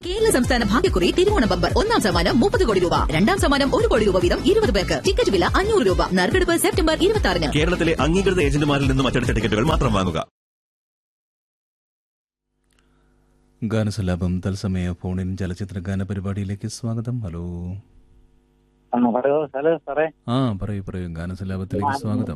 കേരള സംസ്ഥാന ഭാഗ്യക്കുറി തിരുവോണ ബമ്പർ ഒന്നാം സമ്മാനം മുപ്പത് കോടി രൂപ രണ്ടാം സമ്മാനം ഒരു കോടി രൂപ വീതം ഇരുപത് പേർക്ക് ടിക്കറ്റ് വില അഞ്ഞൂറ് രൂപ നറുക്കെടുപ്പ് സെപ്റ്റംബർ ഇരുപത്തി ആറിന് കേരളത്തിലെ അംഗീകൃത ഏജന്റുമാരിൽ നിന്നും അച്ചടിച്ച ടിക്കറ്റുകൾ മാത്രം വാങ്ങുക ഗാനസലാപം തത്സമയ ഫോണിൻ ചലച്ചിത്ര ഗാന പരിപാടിയിലേക്ക് സ്വാഗതം ഹലോ ആ പറയൂ ഹലോ സാറേ ആ പറയൂ പറയൂ ഗാനസലാപത്തിലേക്ക് സ്വാഗതം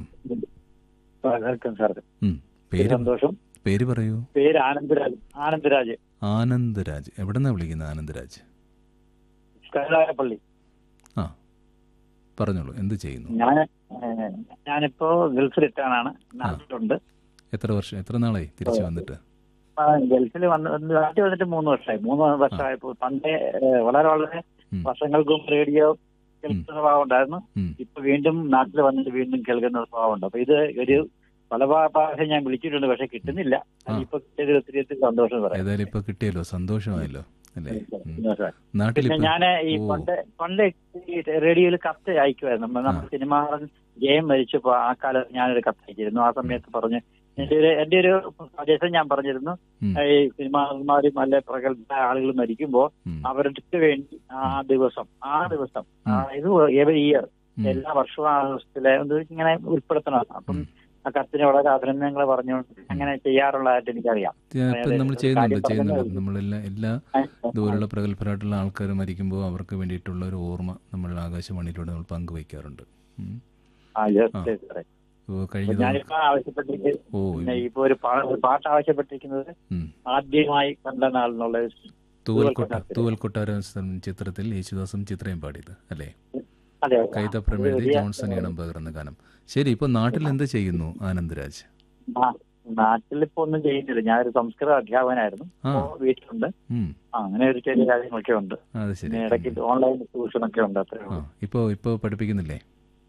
വെൽക്കം സാർ ഉം, പേര് സന്തോഷം പേര് പറയൂ പേര് ആനന്ദരാജ് ആനന്ദരാജ് ആനന്ദ് എവിടെ നിന്നാ വിളിക്കുന്നത് ആനന്ദ് കരുനാഗപ്പള്ളി ആ പറഞ്ഞോളൂ എന്ത് ചെയ്യുന്നു ഞാൻ ഏഹ്, ഞാനിപ്പോ ഗൾഫ് റിട്ടേണാണ് നാട്ടിലുണ്ട് എത്ര വർഷം എത്ര നാളായി തിരിച്ചു വന്നിട്ട് ആ, ഗൾഫിൽ വന്ന് വന്ന് നാട്ടിൽ വന്നിട്ട് മൂന്ന് വർഷമായി മൂന്ന് വർഷമായപ്പോ പണ്ടേ ഏഹ്, വളരെ വളരെ ഉം. വർഷങ്ങൾക്ക് മുമ്പ് റേഡിയോ കേൾക്കുന്ന സ്വഭാവം ഉണ്ടായിരുന്നു ഉം, ഇപ്പൊ വീണ്ടും നാട്ടിൽ വന്നിട്ട് വീണ്ടും കേൾക്കുന്ന സ്വഭാവമുണ്ട് അപ്പൊ ഇത് ഒരു പല പ്രാ- പ്രാവശ്യം ഞാൻ വിളിച്ചിട്ടുണ്ട് പക്ഷെ കിട്ടുന്നില്ല ആ. ഇപ്പൊ കിട്ടിയത് ഒത്തിരി ഒത്തിരി സന്തോഷം പറയാം ഏതായാലും ഇപ്പൊ കിട്ടിയല്ലോ സന്തോഷമായല്ലോ അല്ലേ ഉം. നാട്ടിൽ പിന്നെ ഞാന് ഈ ഓ. പണ്ട് പണ്ട് ഈ റേഡിയോയിൽ കത്ത് അയക്കുമായിരുന്നു നമ്മൾ നമ്മുടെ സിനിമ ജയം മരിച്ചപ്പോ ആ കാലത്ത് ഞാനൊരു കത്ത് അയച്ചിരുന്നു ആ സമയത്ത് പറഞ്ഞു എന്റെ ഒരു എന്റെ ഒരു സജഷൻ ഞാൻ പറഞ്ഞിരുന്നു ഉം, ഈ സിനിമാന്മാരും നല്ല പ്രഗത്ഭ ആളുകൾ മരിക്കുമ്പോ ഉം, അവർക്ക് വേണ്ടി ആ ദിവസം ആ ദിവസം ആ, ഇത് എവറി ഇയർ ഉം, എല്ലാ വർഷവും ആ ദിവസത്തിലെ ഇത് ഇങ്ങനെ ഉൾപ്പെടുത്തണം അപ്പം ഉം. ആ കത്തിന് വളരെ അഭിനന്ദനങ്ങൾ പറഞ്ഞുകൊണ്ട് അങ്ങനെ ചെയ്യാറുള്ളതായിട്ട് എനിക്കറിയാം ഇപ്പം നമ്മൾ ഒരു ചെയ്യുന്നുണ്ട് കാര്യം ചെയ്യുന്നുണ്ട് പറഞ്ഞതേ നമ്മളെല്ലാം എല്ലാ ഇതുപോലുള്ള പ്രഗത്ഭരായിട്ടുള്ള ആൾക്കാർ മരിക്കുമ്പോൾ അവർക്ക് വേണ്ടിയിട്ടുള്ള ഒരു ഓർമ്മ നമ്മൾ ആകാശവാണിയിലൂടെ നമ്മൾ പങ്കുവയ്ക്കാറുണ്ട് ഉം. ആ yes, ആ. yes, correct. ഇപ്പോൾ അപ്പൊ കഴിഞ്ഞ ഞാനിപ്പോ ആവശ്യപ്പെട്ടിരിക്കുന്നത് ഓ പിന്നെ ഇപ്പൊ ഒരു പാ- ഒരു പാട്ട് ആവശ്യപ്പെട്ടിരിക്കുന്നത് ഉം. ആദ്യമായി കണ്ട നാൾ എന്നുള്ള ഒരു തൂവൽ കൊട്ട കൊട്ടാരത്തിൽ. തൂവൽ കൊട്ടാരം ചിത്രത്തിൽ യേശുദാസും ചിത്രയും പാടിയത് അല്ലേ അതെ കൈതപ്രം ഒരു എഴുതി വലിയ- ജോൺസൺ ഈണം പകർന്ന ഗാനം ശരി ഇപ്പൊ നാട്ടിൽ എന്ത് ചെയ്യുന്നു ആനന്ദ്രാജ് ആ, നാട്ടിലിപ്പോ ഒന്നും ചെയ്യുന്നില്ല ഞാനൊരു സംസ്കൃത അധ്യാപകനായിരുന്നു ആ. ഇപ്പോ വീട്ടിലുണ്ട് ഉം ആ, അങ്ങനെ ഒരു ചെറിയ കാര്യങ്ങളൊക്കെ ഉണ്ട് അത് ശരി പിന്നെ ഇടയ്ക്ക് ഓൺലൈൻ ട്യൂഷനൊക്കെ ഉണ്ട് അത്രേ ആ ഉള്ളൂ ഇപ്പോ ഇപ്പോ പഠിപ്പിക്കുന്നില്ലേ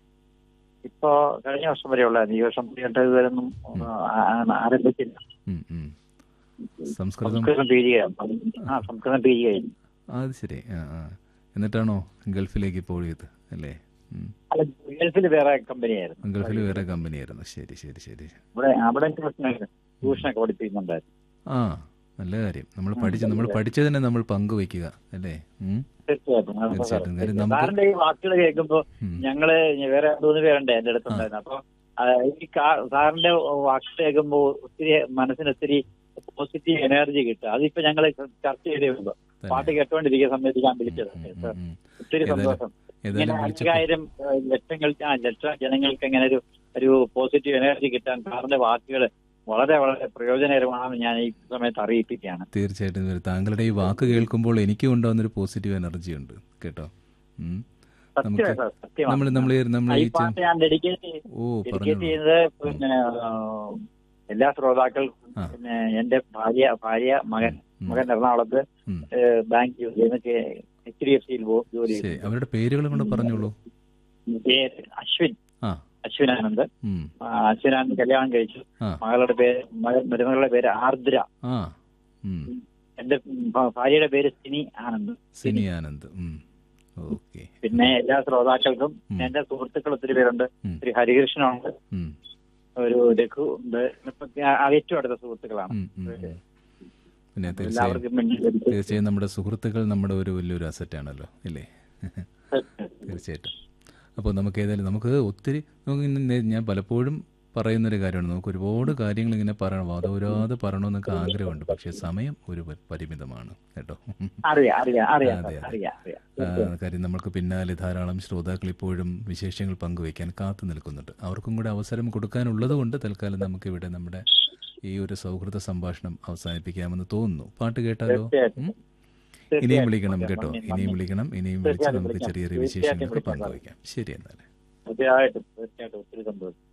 ഇപ്പോ കഴിഞ്ഞ വർഷം വരെ ഉള്ളായിരുന്നു ഈ വർഷം പുതിയതായിട്ട് ഇതുവരെ ഒന്നും ആ, ആ, ആരംഭിച്ചില്ല ഉം, ഉം. സംസ്കൃതം സംസ്കൃതം പി ജി ആ സംസ്കൃതം പി ജി കഴിഞ്ഞു അത് ശരി ആ ആ എന്നിട്ടാണോ ഗൾഫിലേക്ക് പോയത് അല്ലേ ഉം. അല്ല ഗൾഫിൽ വേറെ കമ്പനിയായിരുന്നു ഗൾഫിൽ വേറെ കമ്പനിയായിരുന്നു ശരി ശരി ശരി അവിടെ അവിടെ ട്യൂഷനൊക്കെ ട്യൂഷനൊക്കെ പഠിപ്പിക്കുന്നുണ്ടായിരുന്നു ആ നല്ല കാര്യം നമ്മൾ പഠിച്ച നമ്മൾ പഠിച്ചതിനെ നമ്മൾ പങ്കുവയ്ക്കുക അല്ലേ ഉം. തീർച്ചയായിട്ടും അത് തീർച്ചയായിട്ടും. പറയാം. കാര്യം നമുക്ക് സാറിന്റെ ഈ വാക്കുകൾ കേൾക്കുമ്പോ ഉം. ഞങ്ങള് വേറെ മൂന്ന് പേരുണ്ട് എന്റെ അടുത്തുണ്ടായിരുന്നു അപ്പൊ ആ, ഈ കാ- സാറിന്റെ വാക്കുകൾ കേൾക്കുമ്പോ ഒത്തിരി മനസ്സിന് ഒത്തിരി പോസിറ്റീവ് എനർജി കിട്ടും അതിപ്പോ ഞങ്ങള് ചർച്ച ചെയ്തേ ഉള്ളൂ തന്നെ. പാട്ട് കേട്ടോണ്ടിരിക്കുന്ന സമയത്ത് ഞാൻ വിളിച്ചത് ഉം, ഉം, സാർ, ഉം. ഒത്തിരി ഏതായാലും- സന്തോഷം ഇങ്ങനെ ഏതായാലും വിളിച്ചപ്പോൾ അയ്യായിരം ഏഹ്, ലക്ഷങ്ങൾ ആ ലക്ഷം ജനങ്ങൾക്ക് ഇങ്ങനെ ഒരു ഒരു പോസിറ്റീവ് എനർജി കിട്ടാൻ സാറിന്റെ വാക്കുകൾ വളരെ വളരെ പ്രയോജനകരമാണെന്ന് ഞാൻ ഈ സമയത്ത് അറിയിപ്പിക്കുകയാണ് തീർച്ചയായിട്ടും ഇത് താങ്കളുടെ ഈ വാക്ക് കേൾക്കുമ്പോൾ എനിക്കും ഉണ്ടാകുന്നൊരു പോസിറ്റീവ് എനർജി ഉണ്ട് കേട്ടോ ഉം. നമുക്ക് സത്യമാണ് സാർ നമ്മൾ സത്യമാണ് നമ്മൾ നമ്മൾ ആ, ഈ ഈ പാട്ട് ഞാൻ ഡെഡിക്കേറ്റ് ഓ ഡെഡിക്കേറ്റ് പറഞ്ഞു ചെയ്യുന്നത് പിന്നെ ആ, എല്ലാ ശ്രോതാക്കൾക്കും ആ. പിന്നെ എന്റെ ഭാര്യ ഭാര്യ മകൻ ഉം. മകൻ എറണാകുളത്ത് ഉം. ഏഹ്, ബാങ്ക് ജോലി എന്നൊക്കെ എച്ച് ഡി എഫ് സിയിൽ ജോലി ശരി ചെയ്യുന്നു. അവരുടെ പേരുകൾ കൊണ്ട് പറഞ്ഞോളൂ പേര് അശ്വിൻ ആ അശ്വിനാനന്ദ് ഉം. ആ, അശ്വിനാനന്ദ് കല്യാണം കഴിച്ചു ആ മകളുടെ പേര് മക- മരുമകളുടെ പേര് ആർദ്ര ആ ഉം. എന്റെ ഭ- ഭാര്യയുടെ പേര് സിനി ആനന്ദ് സിനി ആനന്ദ് ഉം. ഓക്കെ പിന്നെ എല്ലാ ശ്രോതാക്കൾക്കും ഉം. എന്റെ സുഹൃത്തുക്കൾ ഒത്തിരി പേരുണ്ട് ഉം. ശ്രീ ഹരികൃഷ്ണനുണ്ട് ഉം. ഒരു രഘു ഉണ്ട് ഇപ്പൊ ആ ഏറ്റവും അടുത്ത സുഹൃത്തുക്കളാണ് ഉം, ഉം, ഉം. പിന്നെ തീർച്ചയായും എല്ലാവർക്കും വേണ്ടി ഡെഡിക്കേറ്റ് തീർച്ചയായും നമ്മുടെ സുഹൃത്തുക്കൾ നമ്മുടെ ഒരു വലിയൊരു അസറ്റാണല്ലോ ഇല്ലേ തീർച്ചയായിട്ടും അപ്പോൾ നമുക്ക് ഏതായാലും നമുക്ക് ഒത്തിരി നമുക്ക് ഇന്ന് നേ- ഞാൻ പലപ്പോഴും പറയുന്നൊരു കാര്യമാണ് നമുക്ക് ഒരുപാട് കാര്യങ്ങൾ ഇങ്ങനെ പറയണം വാദോരാതെ പറയണമെന്നൊക്കെ ആഗ്രഹമുണ്ട് പക്ഷേ സമയം ഒരു പ- പരിമിതമാണ് കേട്ടോ അറിയാം അറിയാം അറിയാം അതെ, സാർ, അതെ. അറിയാം അറിയാം ആ, കാര്യം നമുക്ക് പിന്നാലെ ധാരാളം ശ്രോതാക്കൾ ഇപ്പോഴും വിശേഷങ്ങൾ പങ്കുവയ്ക്കാൻ കാത്തു നിൽക്കുന്നുണ്ട് അവർക്കും കൂടെ അവസരം കൊടുക്കാനുള്ളത് കൊണ്ട് തൽക്കാലം നമുക്ക് ഇവിടെ നമ്മുടെ ഈ ഒരു സൗഹൃദ സംഭാഷണം അവസാനിപ്പിക്കാമെന്ന് തോന്നുന്നു പാട്ട് കേട്ടാലോ തീർച്ചയായിട്ടും. ഉം? ഇനിയും തീർച്ചയായിട്ടും. വിളിക്കണം ഓക്കേ, കേട്ടോ നന്ദി, ഇനിയും നന്ദി. വിളിക്കണം ഇനിയും വിളിച്ച് തീർച്ചയായിട്ടും നമുക്ക് വിളിക്കാം. ചെറിയ ചെറിയ തീർച്ചയായിട്ടും വിശേഷങ്ങളൊക്കെ വിളിക്കാം. പങ്കുവയ്ക്കാം ശരി എന്നാൽ തീർച്ചയായിട്ടും തീർച്ചയായിട്ടും ഒത്തിരി സന്തോഷം